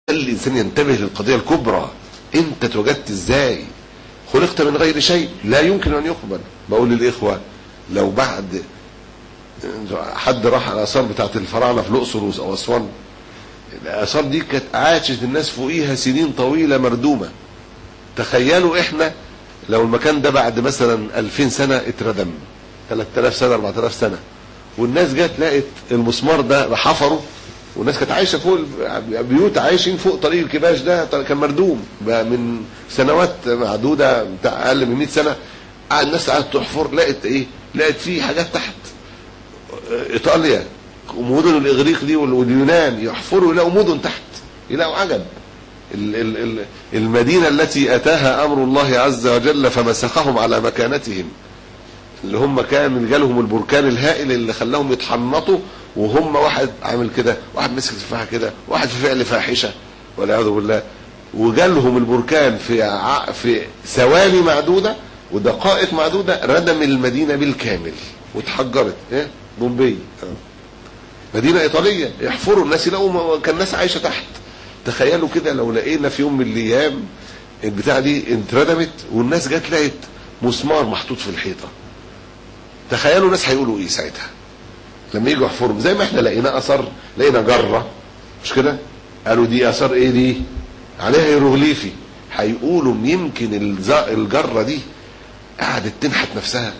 الانسان ينتبه للقضيه الكبرى انت اتوجدت ازاي خلقت من غير شيء لا يمكن ان يقبل بقول للاخوه لو بعد حد راح على الاثار بتاعت الفراعنه في الاقصر او اسوان الاثار دي كانت عاشت الناس فوقيها سنين طويله مردومه تخيلوا احنا لو المكان ده بعد مثلا 2000 سنه اتردم 3000 سنه 4000 سنه والناس جت لقت المسمار ده حفره والناس كانت عايشه فوق بيوت عايشين فوق طريق الكباش ده كان مردوم بقى من سنوات معدوده بتاع اقل من 100 سنه قعد الناس قعدت تحفر لقت ايه؟ لقت فيه حاجات تحت ايطاليا ومدن الاغريق دي واليونان يحفروا يلاقوا مدن تحت يلاقوا عجب ال- ال- ال- المدينه التي اتاها امر الله عز وجل فمسخهم على مكانتهم اللي هم كان جالهم البركان الهائل اللي خلاهم يتحنطوا وهم واحد عامل كده واحد مسك تفاحه كده واحد في فعل فاحشه والعياذ بالله وجالهم البركان في ع... في ثواني معدوده ودقائق معدوده ردم المدينه بالكامل واتحجرت ايه بومبي آه. مدينه ايطاليه يحفروا الناس يلاقوا م- كان الناس عايشه تحت تخيلوا كده لو لقينا في يوم من الايام البتاعه دي اتردمت والناس جت لقت مسمار محطوط في الحيطه تخيلوا الناس هيقولوا ايه ساعتها لما يجوا يحفروا زي ما احنا لقينا اثر لقينا جره مش كده قالوا دي اثار ايه دي عليها هيروغليفي هيقولوا يمكن الز- الجره دي قعدت تنحت نفسها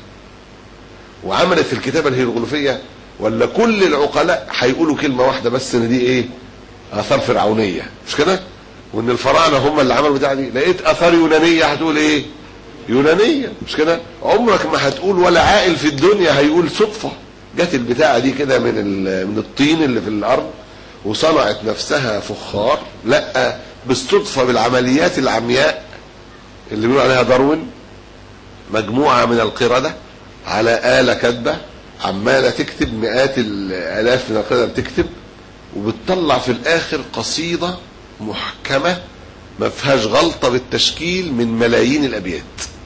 وعملت الكتابه الهيروغليفيه ولا كل العقلاء هيقولوا كلمه واحده بس ان دي ايه اثار فرعونيه مش كده وان الفراعنه هم اللي عملوا بتاع دي لقيت اثار يونانيه هتقول ايه يونانيه مش كده عمرك ما هتقول ولا عاقل في الدنيا هيقول صدفه جت البتاعه دي كده من ال- من الطين اللي في الارض وصنعت نفسها فخار لا بالصدفه بالعمليات العمياء اللي بيقولوا عليها داروين مجموعه من القرده على اله كاتبه عماله تكتب مئات الالاف من القرده بتكتب وبتطلع في الاخر قصيده محكمه ما فيهاش غلطه بالتشكيل من ملايين الابيات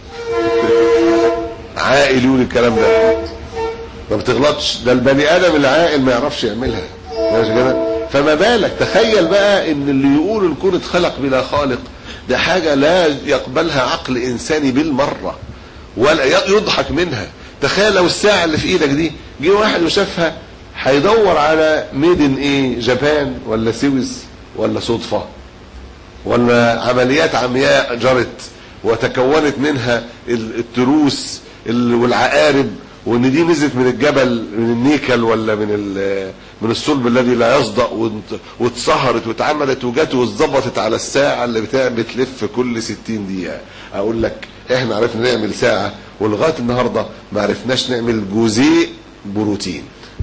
عاقل يقول الكلام ده ما بتغلطش ده البني ادم العاقل ما يعرفش يعملها ماشي كده فما بالك تخيل بقى ان اللي يقول الكون اتخلق بلا خالق ده حاجه لا يقبلها عقل انساني بالمره ولا ي- يضحك منها تخيل لو الساعه اللي في ايدك دي جه واحد وشافها هيدور على ميدن ايه جابان ولا سويس ولا صدفه ولا عمليات عمياء جرت وتكونت منها ال- التروس ال- والعقارب وان دي نزلت من الجبل من النيكل ولا من ال- من الصلب الذي لا يصدأ وانت- واتسهرت واتعملت وجت واتظبطت على الساعه اللي بتاع بتلف كل 60 دقيقه اقول لك احنا عرفنا نعمل ساعه ولغايه النهارده ما عرفناش نعمل جزيء بروتين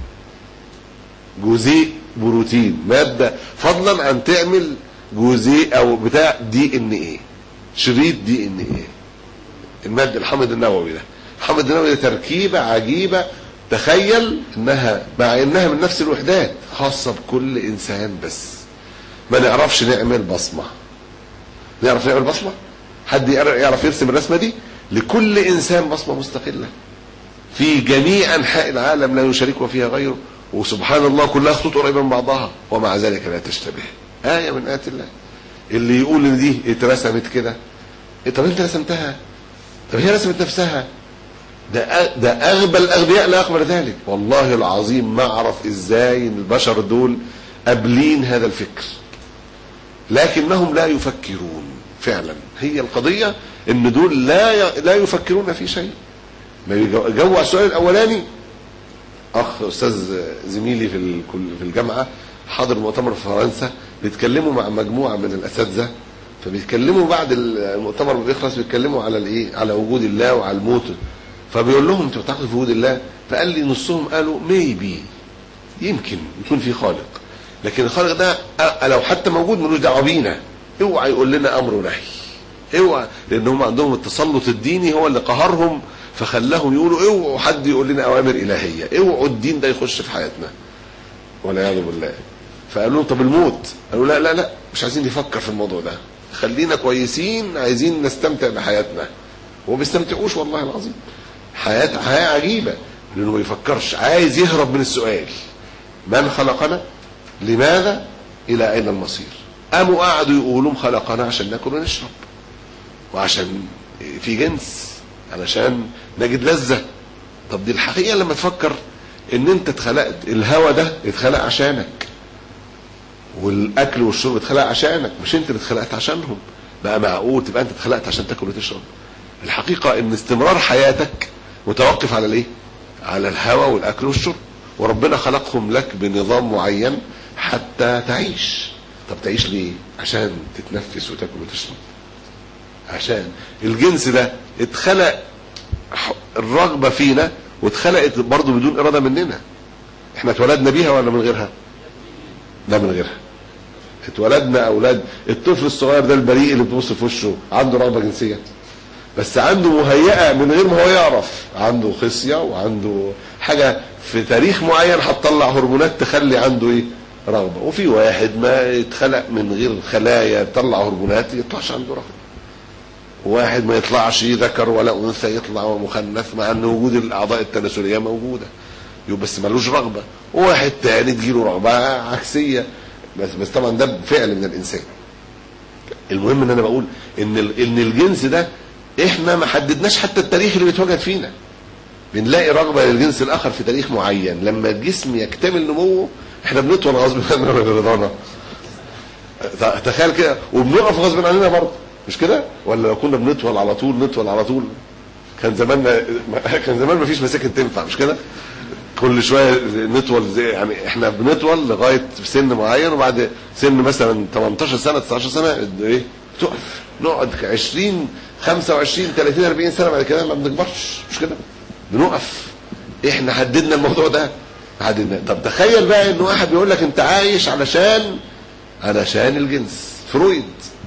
جزيء بروتين ماده فضلا عن تعمل جزيء او بتاع دي ان ايه شريط دي ان ايه الماده الحمض النووي ده الحمض النووي ده تركيبه عجيبه تخيل انها مع انها من نفس الوحدات خاصه بكل انسان بس ما نعرفش نعمل بصمه نعرف نعمل بصمه حد يعرف يعرف يرسم الرسمه دي لكل انسان بصمه مستقله في جميع انحاء العالم لا يشاركه فيها غيره وسبحان الله كلها خطوط قريبه من بعضها ومع ذلك لا تشتبه ايه من ايات الله اللي يقول ان دي اترسمت كده إيه طب انت رسمتها طب هي رسمت نفسها ده أ- ده اغبى الاغبياء لا يقبل ذلك والله العظيم ما اعرف ازاي البشر دول قابلين هذا الفكر لكنهم لا يفكرون فعلا هي القضيه ان دول لا ي- لا يفكرون في شيء ما يجو- جوع السؤال الاولاني اخ استاذ زميلي في الكل- في الجامعه حاضر مؤتمر في فرنسا بيتكلموا مع مجموعه من الاساتذه فبيتكلموا بعد المؤتمر ما بيخلص بيتكلموا على الايه على وجود الله وعلى الموت فبيقول لهم انتوا بتعتقدوا في وجود الله فقال لي نصهم قالوا ميبي يمكن يكون في خالق لكن الخالق ده أ- لو حتى موجود ملوش دعوه بينا اوعى يقول لنا امر ونهي اوعى لان هم عندهم التسلط الديني هو اللي قهرهم فخلاهم يقولوا اوعوا حد يقول لنا اوامر الهيه اوعوا الدين ده يخش في حياتنا والعياذ بالله فقالوا لهم طب الموت قالوا لا لا لا مش عايزين نفكر في الموضوع ده خلينا كويسين عايزين نستمتع بحياتنا وما بيستمتعوش والله العظيم حياة حياة عجيبة لأنه ما يفكرش عايز يهرب من السؤال من خلقنا لماذا إلى أين المصير قاموا قعدوا يقولوا خلقنا عشان ناكل ونشرب وعشان في جنس علشان نجد لذة طب دي الحقيقة لما تفكر ان انت اتخلقت الهوى ده اتخلق عشانك والاكل والشرب اتخلق عشانك مش انت اللي اتخلقت عشانهم بقى معقول تبقى انت اتخلقت عشان تاكل وتشرب الحقيقة ان استمرار حياتك متوقف على الايه على الهوى والاكل والشرب وربنا خلقهم لك بنظام معين حتى تعيش طب تعيش ليه عشان تتنفس وتاكل وتشرب عشان الجنس ده اتخلق الرغبة فينا واتخلقت برضه بدون إرادة مننا احنا اتولدنا بيها ولا من غيرها لا من غيرها اتولدنا أولاد الطفل الصغير ده البريء اللي بتبص في وشه عنده رغبة جنسية بس عنده مهيئة من غير ما هو يعرف عنده خصية وعنده حاجة في تاريخ معين هتطلع هرمونات تخلي عنده ايه رغبة وفي واحد ما يتخلق من غير خلايا تطلع هرمونات يطلعش عنده رغبة واحد ما يطلعش ذكر ولا انثى يطلع مخنث مع ان وجود الاعضاء التناسليه موجوده يبقى بس ملوش رغبه وواحد تاني تجيله رغبه عكسيه بس بس طبعا ده فعل من الانسان المهم ان انا بقول ان ان الجنس ده احنا ما حددناش حتى التاريخ اللي بيتواجد فينا بنلاقي رغبه للجنس الاخر في تاريخ معين لما الجسم يكتمل نموه احنا بنطول غصب عننا من رضانا تخيل كده وبنقف غصب عننا برضه مش كده ولا لو كنا بنطول على طول نطول على طول كان زماننا كان زمان ما فيش مساكن تنفع مش كده كل شويه نطول زي يعني احنا بنطول لغايه سن معين وبعد سن مثلا 18 سنه 19 سنه ايه تقف نقعد 20 25 30 40 سنه بعد كده ما بنكبرش مش كده بنقف احنا حددنا الموضوع ده حددنا طب تخيل بقى ان واحد بيقول لك انت عايش علشان علشان الجنس فرويد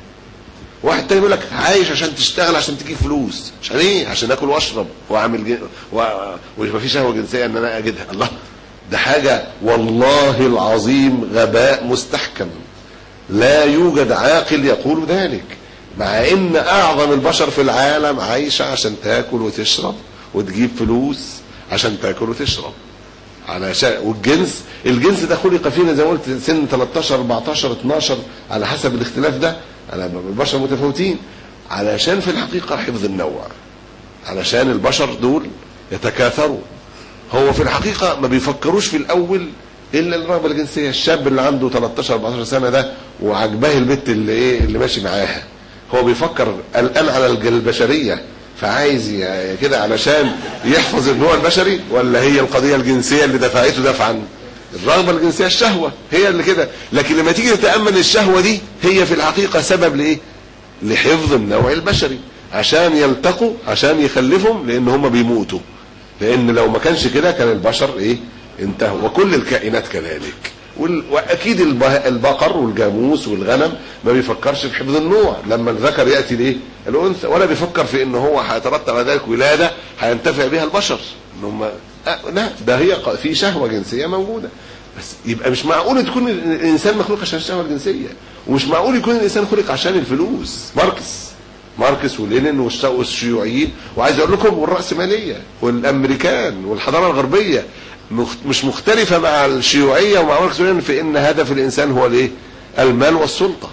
واحد تاني يقول لك عايش عشان تشتغل عشان تجيب فلوس عشان ايه عشان اكل واشرب واعمل جن... و... وما في شهوه جنسيه ان انا اجدها الله ده حاجه والله العظيم غباء مستحكم لا يوجد عاقل يقول ذلك مع ان اعظم البشر في العالم عايشه عشان تاكل وتشرب وتجيب فلوس عشان تاكل وتشرب علشان والجنس الجنس ده خلق فينا زي ما قلت سن 13 14 12 على حسب الاختلاف ده على البشر متفاوتين علشان في الحقيقة حفظ النوع علشان البشر دول يتكاثروا هو في الحقيقة ما بيفكروش في الأول إلا الرغبة الجنسية الشاب اللي عنده 13 14 سنة ده وعجباه البت اللي إيه اللي ماشي معاها هو بيفكر الآن على البشرية فعايز كده علشان يحفظ النوع البشري ولا هي القضية الجنسية اللي دفعته دفعا الرغبة الجنسية الشهوة هي اللي كده لكن لما تيجي تتأمل الشهوة دي هي في الحقيقة سبب لإيه لحفظ النوع البشري عشان يلتقوا عشان يخلفهم لأن هم بيموتوا لأن لو ما كانش كده كان البشر إيه انتهوا وكل الكائنات كذلك واكيد البقر والجاموس والغنم ما بيفكرش في حفظ النوع لما الذكر ياتي لايه الانثى ولا بيفكر في ان هو هيترتب على ذلك ولاده هينتفع بها البشر ان هم أه لا ده هي في شهوه جنسيه موجوده بس يبقى مش معقول تكون الانسان مخلوق عشان الشهوه الجنسيه ومش معقول يكون الانسان خلق عشان الفلوس ماركس ماركس ولينين والشيوعيين وعايز اقول لكم والراسماليه والامريكان والحضاره الغربيه مش مختلفة مع الشيوعية ومع ماركس ولينين في ان هدف الانسان هو الايه المال والسلطة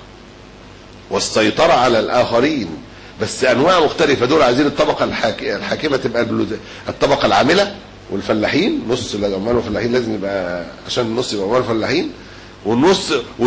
والسيطرة على الاخرين بس انواع مختلفة دول عايزين الطبقة الحاكمة تبقى الطبقة العاملة والفلاحين نص العمال والفلاحين لازم يبقى عشان النص يبقى عمال وفلاحين والنص